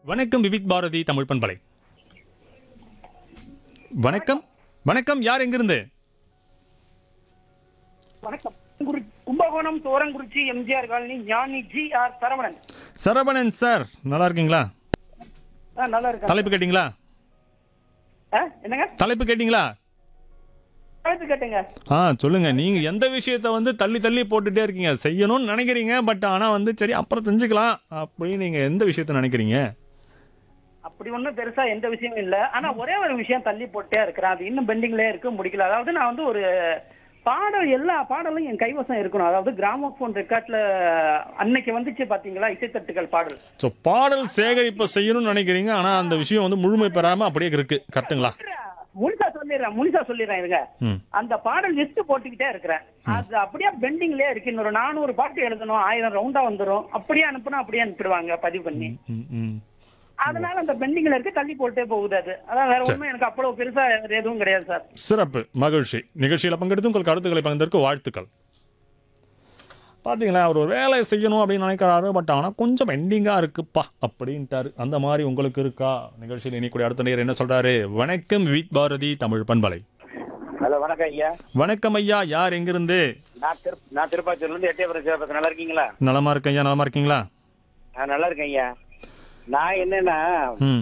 வணக்கம் விவிக் பாரதி தமிழ் பண்பலை வணக்கம் வணக்கம் யார் எங்கிருந்து வணக்கம் குரு- Kumbakonam Thorankurichi MGR colony Gnani G R Saravanan Saravanan sir நல்லா இருக்கீங்களா ஆ, நல்லா இருக்கேன் தலைப்பு கேட்டிங்களா ஆ, என்னங்க தலைப்பு கேட்டிங்களா கழுத்து கேட்டுங்க ஆ சொல்லுங்க நீங்க எந்த விஷயத்த வந்து தள்ளி தள்ளி போட்டுட்டே இருக்கீங்க செய்யணும்னு நினைக்கிறீங்க பட் ஆனா வந்து சரி அப்புறம் செஞ்சுக்கலாம் அப்படின்னு நீங்க எந்த விஷயத்த நினைக்கிறீங்க அப்படி ஒண்ணும் பெருசா எந்த விஷயமும் இல்ல ஆனா ஒரே ஒரு விஷயம் தள்ளி போட்டே இருக்கிறேன் அது இன்னும் பெண்டிங்லயே இருக்கு முடிக்கல அதாவது நான் வந்து ஒரு பாடல் எல்லா பாடலும் என் கைவசம் இருக்கணும் அதாவது கிராமபோன் ரெக்கார்ட்ல அன்னைக்கு வந்துச்சு பாத்தீங்களா இசைத்தட்டுகள் பாடல் ஸோ பாடல் சேகரிப்பை செய்யணும்னு நினைக்கிறீங்க ஆனா அந்த விஷயம் வந்து முழுமை பெறாம அப்படியே இருக்கு கரெக்ட்டுங்களா முழுசா சொல்லிடுறேன் முழுசா சொல்லிடுறேன் இருங்க ம் அந்த பாடல் லிஸ்ட் போட்டுக்கிட்டே இருக்கிறேன் அது அப்படியே பெண்டிங்லயே இருக்கு இன்னொரு நானூறு பாட்டு எழுதணும் ஆயிரம் ரவுண்டா வந்துரும் அப்படியே அனுப்புனா அப்படியே அனுப்பிடுவாங்க பதிவு பண்ணி ம் ம் அதனால அந்த பெண்டிங்ல இருக்கு தள்ளி போட்டே போகுது அது அதான் வேற ஒண்ணும் எனக்கு அவ்வளவு பெருசா எதுவும் கிடையாது சார் சிறப்பு மகிழ்ச்சி நிகழ்ச்சியில் பங்கெடுத்து உங்கள் கருத்துக்களை பகிர்ந்ததற்கு வாழ்த்துக்கள் பார்த்தீங்களா அவர் ஒரு வேலை செய்யணும் அப்படின்னு நினைக்கிறாரு பட் ஆனால் கொஞ்சம் பெண்டிங்காக இருக்குப்பா அப்படின்ட்டாரு அந்த மாதிரி உங்களுக்கு இருக்கா நிகழ்ச்சியில் இனிக்கூடிய அடுத்த நேர் என்ன சொல்றாரு வணக்கம் வித் பாரதி தமிழ் பண்பலை ஹலோ வணக்கம் ஐயா வணக்கம் ஐயா யார் எங்கிருந்து நான் திரு நான் திருப்பாச்சூர்ல இருந்து எட்டயபுரம் சிவபக்தன் நல்லா இருக்கீங்களா நலமா இருக்கேன் ஐயா நலமா இருக்கீங்களா நான் நல்லா இருக்கேன் ஐயா நான் என்னன்னா ம்